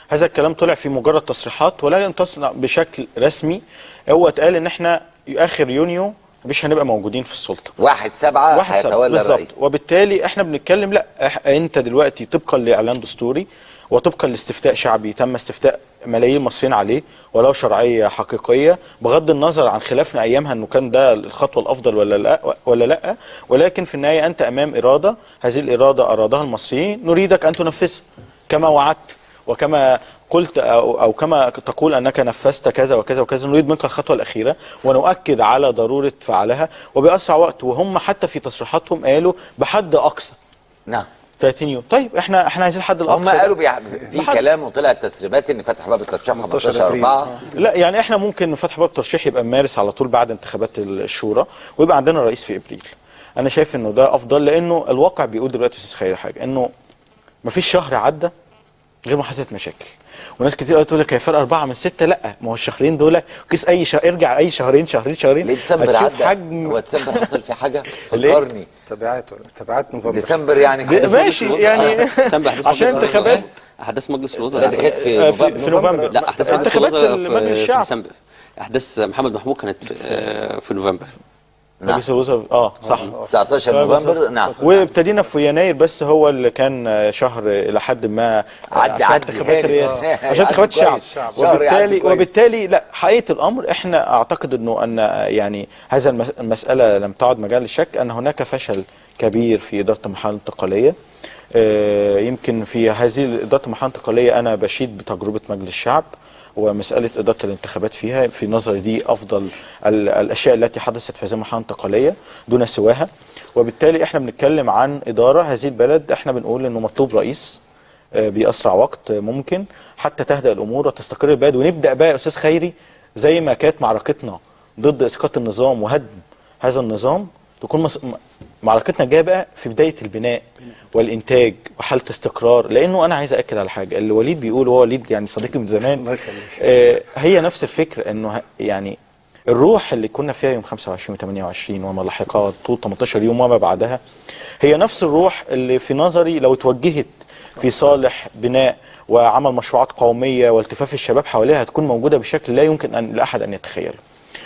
هذا الكلام طلع في مجرد تصريحات ولا لم تصنع بشكل رسمي هو اتقال ان احنا اخر يونيو مش هنبقى موجودين في السلطه واحد سبعة واحد سبعة هيتولى بالظبط الرئيس وبالتالي احنا بنتكلم لا إح- انت دلوقتي طبقا لاعلان دستوري وطبقا لاستفتاء شعبي تم استفتاء ملايين المصريين عليه ولو شرعيه حقيقيه بغض النظر عن خلافنا ايامها انه كان ده الخطوه الافضل ولا لا ولا لا ولكن في النهايه انت امام اراده هذه الاراده ارادها المصريين نريدك ان تنفذها كما وعدت وكما قلت أو, أو كما تقول أنك نفذت كذا وكذا وكذا نريد منك الخطوة الأخيرة ونؤكد على ضرورة فعلها وبأسرع وقت وهم حتى في تصريحاتهم قالوا بحد أقصى نعم 30 يوم طيب احنا احنا عايزين الحد الأقصى هم ده. قالوا بيع... في بحد- كلام وطلعت تسريبات ان فتح باب الترشيح 15 15 أبريل. 4 لا يعني احنا ممكن فتح باب الترشيح يبقى مارس على طول بعد انتخابات الشورى ويبقى عندنا رئيس في ابريل انا شايف انه ده افضل لانه الواقع بيقول دلوقتي يا استاذ خير حاجه انه مفيش شهر عدى غير ما حصلت مشاكل وناس كتير قوي تقول لك هي فرق اربعه من سته لا ما هو الشهرين دول قيس اي شهر ارجع اي شهرين شهرين شهرين ليه ديسمبر هتشوف عدى حجم هو ديسمبر حصل فيه حاجه ليه؟ فكرني تبعات تبعات نوفمبر ديسمبر يعني دي- ماشي يعني سامع أحداث عشان مجلس انتخابات الوزراء. احداث مجلس الوزراء لا، دي كانت في آه، في, نوفمبر. في نوفمبر لا احداث مجلس انتخابات الوزراء مجلس في, في الشعب ديسمبر احداث محمد محمود كانت في, آه، في نوفمبر نعم مجلس الوزراء اه صح 19 آه، نوفمبر بالظبط. نعم وابتدينا في يناير بس هو اللي كان شهر الى حد ما عدي- عشان عدي انتخابات هاني. الرئاسه عدي عشان انتخابات الشعب كويس. شهر يعدي وبالتالي كويس. وبالتالي لا حقيقه الامر احنا اعتقد انه ان يعني هذا المس- المساله لم تعد مجال للشك ان هناك فشل كبير في اداره المرحله الانتقاليه آه، يمكن في هذه اداره المرحله الانتقاليه انا بشيد بتجربه مجلس الشعب ومسألة إدارة الانتخابات فيها في نظري دي أفضل ال- الأشياء التي حدثت في هذه المرحلة الانتقالية دون سواها وبالتالي إحنا بنتكلم عن إدارة هذه البلد إحنا بنقول إنه مطلوب رئيس آه، بأسرع وقت ممكن حتى تهدأ الأمور وتستقر البلد ونبدأ بقى يا أستاذ خيري زي ما كانت معركتنا ضد إسقاط النظام وهدم هذا النظام تكون مس... م- معركتنا جايه بقى في بدايه البناء والانتاج وحاله استقرار لانه انا عايز اكد على حاجه اللي وليد بيقول هو وليد يعني صديقي من زمان الله يخليك. آه هي نفس الفكر انه ه- يعني الروح اللي كنا فيها يوم 25 و28 وما لاحقها طول 18 يوم وما بعدها هي نفس الروح اللي في نظري لو اتوجهت في صالح بناء وعمل مشروعات قوميه والتفاف الشباب حواليها هتكون موجوده بشكل لا يمكن ان لاحد ان يتخيله.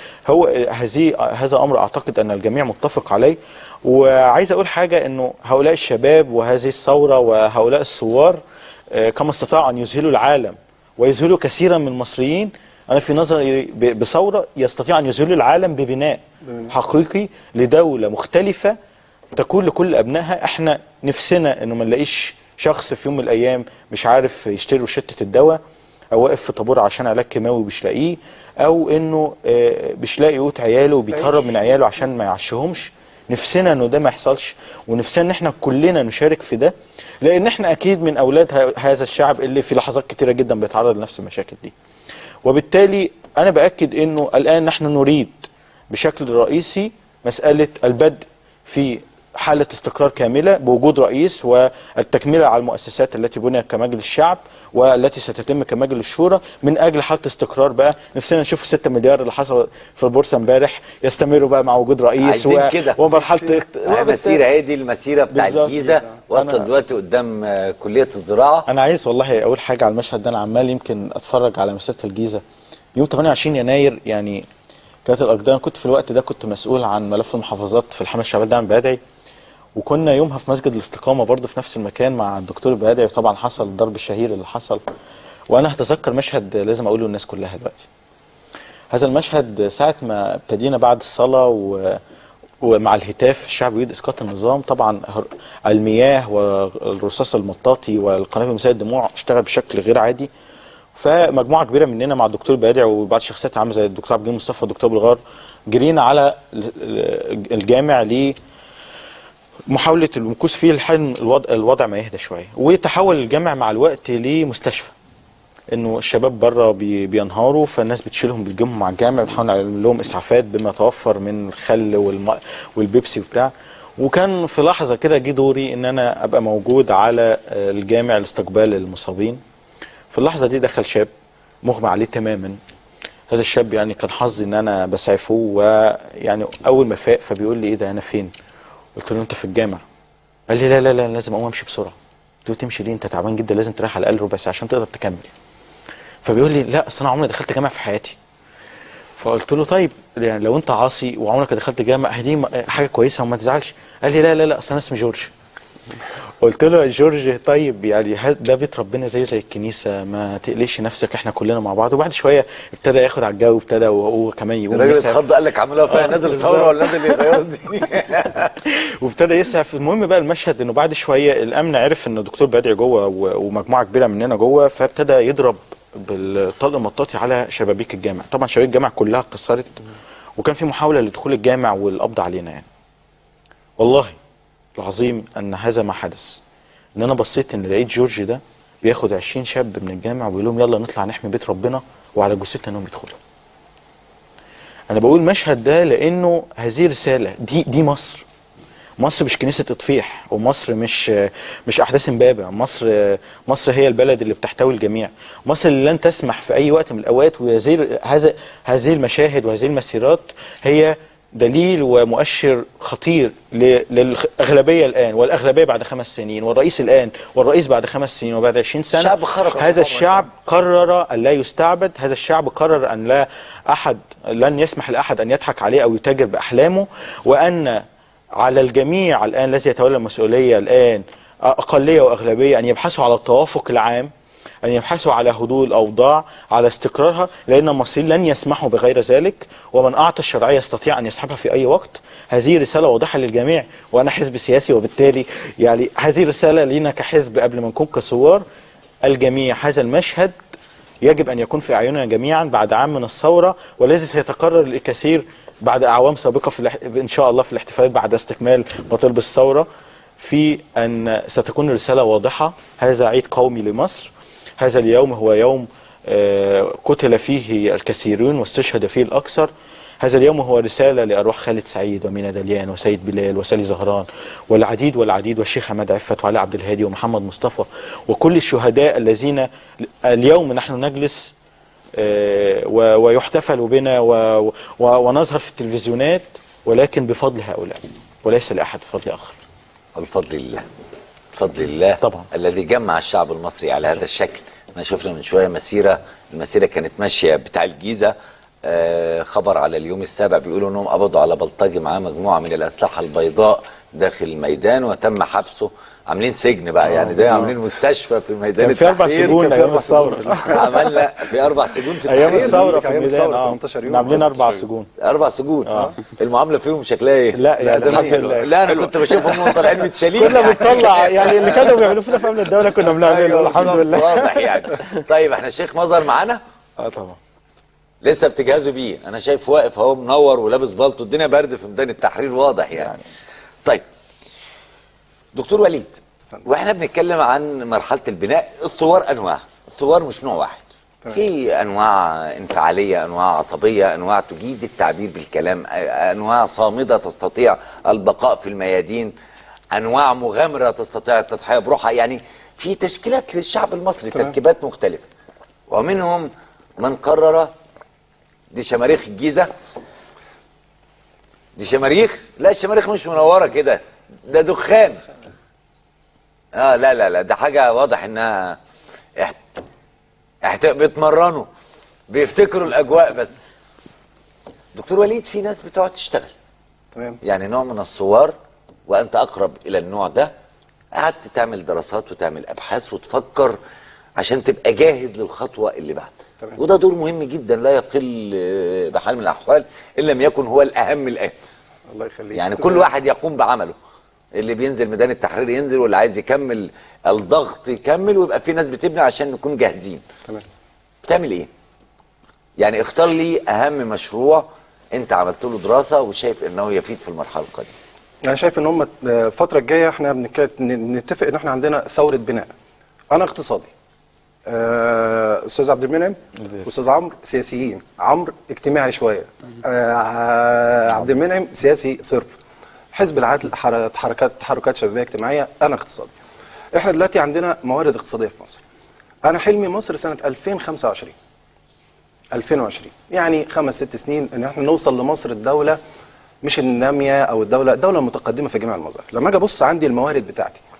هو هذه هذا امر اعتقد ان الجميع متفق عليه وعايز اقول حاجه انه هؤلاء الشباب وهذه الثوره وهؤلاء الثوار آه، كما استطاعوا ان يذهلوا العالم ويذهلوا كثيرا من المصريين انا في نظري ب- بثوره يستطيع ان يذهلوا العالم ببناء حقيقي لدوله مختلفه تكون لكل ابنائها احنا نفسنا انه ما نلاقيش شخص في يوم من الايام مش عارف يشتري روشته الدواء او واقف في طابور عشان علاج كيماوي مش لاقيه او انه آه، مش لاقي قوت عياله وبيتهرب من عياله عشان ما يعشهمش نفسنا انه ده ما يحصلش ونفسنا ان احنا كلنا نشارك في ده لان احنا اكيد من اولاد ه- هذا الشعب اللي في لحظات كتيره جدا بيتعرض لنفس المشاكل دي وبالتالي انا باكد انه الان نحن نريد بشكل رئيسي مساله البدء في حالة استقرار كاملة بوجود رئيس والتكملة على المؤسسات التي بنيت كمجلس الشعب والتي ستتم كمجلس الشورى من أجل حالة استقرار بقى نفسنا نشوف 6 مليار اللي حصل في البورصة امبارح يستمروا بقى مع وجود رئيس عايزين كده. ومرحلة هي مسيرة هي دي المسيرة بتاع بالظبط. الجيزة واصلة أنا- دلوقتي قدام آه، كلية الزراعة انا عايز والله اقول حاجه على المشهد ده انا عمال يمكن اتفرج على مسيره الجيزه يوم 28 يناير يعني كانت الاقدام أنا كنت في الوقت ده كنت مسؤول عن ملف المحافظات في الحمله الشعبيه الدعم البادعي وكنا يومها في مسجد الاستقامه برضه في نفس المكان مع الدكتور البادعي وطبعا حصل الضرب الشهير اللي حصل وانا هتذكر مشهد لازم اقوله للناس كلها دلوقتي هذا المشهد ساعة ما ابتدينا بعد الصلاة و... ومع الهتاف الشعب يريد اسقاط النظام طبعا هر- المياه والرصاص المطاطي والقنابل مسيل الدموع اشتغل بشكل غير عادي فمجموعه كبيره مننا مع الدكتور بادع وبعض الشخصيات عامه زي الدكتور عبد الجليل مصطفى والدكتور بالغار جرينا على ال- ال- الجامع ل محاولة المكوس فيه لحين الوضع, الوضع ما يهدى شوية وتحول الجامع مع الوقت لمستشفى انه الشباب بره بي بينهاروا فالناس بتشيلهم بتجيبهم مع الجامع بنحاول نعمل لهم اسعافات بما توفر من الخل والماء والبيبسي وبتاع وكان في لحظه كده جه دوري ان انا ابقى موجود على آه، الجامع لاستقبال المصابين في اللحظه دي دخل شاب مغمى عليه تماما هذا الشاب يعني كان حظي ان انا بسعفه ويعني اول ما فاق فبيقول لي ايه ده انا فين قلت له انت في الجامع قال لي لا لا لا لازم اقوم امشي بسرعه قلت له تمشي ليه انت تعبان جدا لازم تريح على الاقل ربع ساعه عشان تقدر تكمل فبيقول لي لا اصل انا عمري دخلت جامع في حياتي فقلت له طيب يعني لو انت عاصي وعمرك دخلت جامع هدي م- حاجه كويسه وما تزعلش قال لي لا لا لا اصل انا اسمي جورج قلت له يا جورج طيب يعني ه- ده بيت ربنا زيه زي الكنيسه ما تقلقش نفسك احنا كلنا مع بعض وبعد شويه ابتدى ياخد على الجو ابتدى وهو كمان يقوم الراجل يسعف. اتخض قال لك عملوها فيها آه، نازل بالظبط. ثوره ولا نازل يغير الدنيا وابتدى يسعف المهم بقى المشهد انه بعد شويه الامن عرف ان الدكتور بدعي جوه و- ومجموعه كبيره مننا جوه فابتدى يضرب بالطلق المطاطي على شبابيك الجامع طبعا شبابيك الجامع كلها اتكسرت وكان في محاوله لدخول الجامع والقبض علينا يعني والله العظيم ان هذا ما حدث ان انا بصيت ان لقيت جورج ده بياخد 20 شاب من الجامع ويقول لهم يلا نطلع نحمي بيت ربنا وعلى جثتنا انهم يدخلوا انا بقول المشهد ده لانه هذه رساله دي دي مصر مصر مش كنيسه اطفيح ومصر مش مش احداث امبابه مصر مصر هي البلد اللي بتحتوي الجميع مصر اللي لن تسمح في اي وقت من الاوقات وهذه هذا هذه المشاهد وهذه المسيرات هي دليل ومؤشر خطير ل- للاغلبيه الان والاغلبيه بعد خمس سنين والرئيس الان والرئيس بعد خمس سنين وبعد 20 سنه شعب خرق هذا طبعاً. الشعب قرر ان لا يستعبد هذا الشعب قرر ان لا احد لن يسمح لاحد ان يضحك عليه او يتاجر باحلامه وان على الجميع الان الذي يتولى المسؤوليه الان اقليه واغلبيه ان يبحثوا على التوافق العام ان يبحثوا على هدوء الاوضاع على استقرارها لان المصريين لن يسمحوا بغير ذلك ومن اعطى الشرعيه يستطيع ان يسحبها في اي وقت هذه رساله واضحه للجميع وانا حزب سياسي وبالتالي يعني هذه رساله لينا كحزب قبل ما نكون كثوار الجميع هذا المشهد يجب ان يكون في اعيننا جميعا بعد عام من الثوره والذي سيتكرر الكثير بعد اعوام سابقه في الاح- ان شاء الله في الاحتفالات بعد استكمال مطالب الثوره في ان ستكون الرساله واضحه هذا عيد قومي لمصر هذا اليوم هو يوم آه، قتل فيه الكثيرون واستشهد فيه الاكثر هذا اليوم هو رسالة لأرواح خالد سعيد ومينا دليان وسيد بلال وسالي زهران والعديد والعديد والشيخ حماد عفت وعلي عبد الهادي ومحمد مصطفى وكل الشهداء الذين اليوم نحن نجلس آه، و- ويحتفل بنا و- و- ونظهر في التلفزيونات ولكن بفضل هؤلاء وليس لأحد فضل آخر الفضل لله بفضل الله طبعا. الذي جمع الشعب المصري على هذا الشكل احنا شفنا من شويه مسيره المسيره كانت ماشيه بتاع الجيزه آه خبر على اليوم السابع بيقولوا انهم قبضوا على بلطجي معاه مجموعه من الاسلحه البيضاء داخل الميدان وتم حبسه عاملين سجن بقى يعني زي بالظبط. عاملين مستشفى في ميدان كان في أربع التحرير. سجون كان في أيام أربع سجون الثورة. في- عملنا في اربع سجون في أيام التحرير. الثورة في أيام الميدان الثورة، اه 18 يوم. كنا عاملين أربع 18 سجون اربع سجون اه المعامله فيهم شكلها ايه؟ لا يعني ده الحمد حلو. لله لا انا كنت بشوفهم وهم طالعين متشالين كنا بنطلع يعني اللي كانوا بيعملوه فينا في امن الدوله كنا بنعمله أيوة الحمد بالظبط، لله واضح يعني طيب احنا الشيخ مظهر معانا اه طبعا لسه بتجهزوا بيه انا شايف واقف اهو منور ولابس بالطو الدنيا برد في ميدان التحرير واضح يعني, يعني. طيب دكتور وليد اتفضل. واحنا بنتكلم عن مرحله البناء الثوار انواع الثوار مش نوع واحد تمام. في انواع انفعاليه انواع عصبيه انواع تجيد التعبير بالكلام أ- انواع صامده تستطيع البقاء في الميادين انواع مغامره تستطيع التضحيه بروحها يعني في تشكيلات للشعب المصري تمام. تركيبات مختلفه ومنهم من قرر دي شماريخ الجيزه دي شماريخ لا الشماريخ مش منوره كده ده دخان اه لا لا لا ده حاجه واضح انها احت... احت... بيتمرنوا بيفتكروا الاجواء بس دكتور وليد في ناس بتقعد تشتغل تمام يعني نوع من الصور وانت اقرب الى النوع ده قعدت تعمل دراسات وتعمل ابحاث وتفكر عشان تبقى جاهز للخطوه اللي بعد تمام. وده دور مهم جدا لا يقل آه، بحال من الاحوال ان لم يكن هو الاهم الان الله يخليك يعني كل واحد يقوم بعمله اللي بينزل ميدان التحرير ينزل واللي عايز يكمل الضغط يكمل ويبقى في ناس بتبني عشان نكون جاهزين تمام بتعمل ايه يعني اختار لي اهم مشروع انت عملت له دراسه وشايف انه يفيد في المرحله القادمه انا شايف ان هم الفتره الجايه احنا بنك- ن- نتفق ان احنا عندنا ثوره بناء انا اقتصادي آه، استاذ عبد المنعم استاذ عمرو سياسيين عمرو اجتماعي شويه آه، عبد المنعم سياسي صرف حزب العدل حر- حركات تحركات شبابيه اجتماعيه انا اقتصادي احنا دلوقتي عندنا موارد اقتصاديه في مصر انا حلمي مصر سنه 2025 2020 يعني خمس ست سنين ان احنا نوصل لمصر الدوله مش الناميه او الدوله الدوله المتقدمه في جميع المظاهر لما اجي ابص عندي الموارد بتاعتي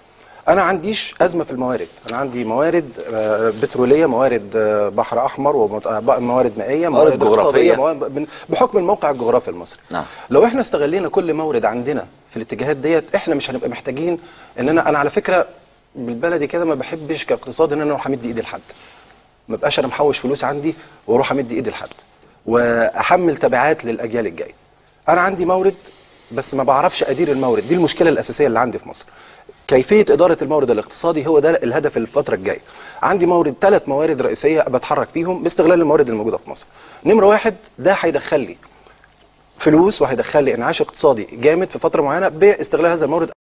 انا عنديش ازمه في الموارد انا عندي موارد آه، بتروليه موارد آه، بحر احمر وموارد مائيه موارد موارد اقتصاديه جغرافية. موارد بن- بحكم الموقع الجغرافي المصري نعم. لو احنا استغلينا كل مورد عندنا في الاتجاهات ديت احنا مش هنبقى محتاجين ان انا انا على فكره بالبلدي كده ما بحبش كاقتصاد ان انا اروح امد ايدي لحد ما بقاش انا محوش فلوس عندي واروح امد ايدي لحد واحمل تبعات للاجيال الجايه انا عندي مورد بس ما بعرفش ادير المورد دي المشكله الاساسيه اللي عندي في مصر كيفيه اداره المورد الاقتصادي هو ده الهدف الفتره الجايه عندي مورد ثلاث موارد رئيسيه بتحرك فيهم باستغلال الموارد الموجوده في مصر نمره واحد ده هيدخل لي فلوس وهيدخل لي انعاش اقتصادي جامد في فتره معينه باستغلال هذا المورد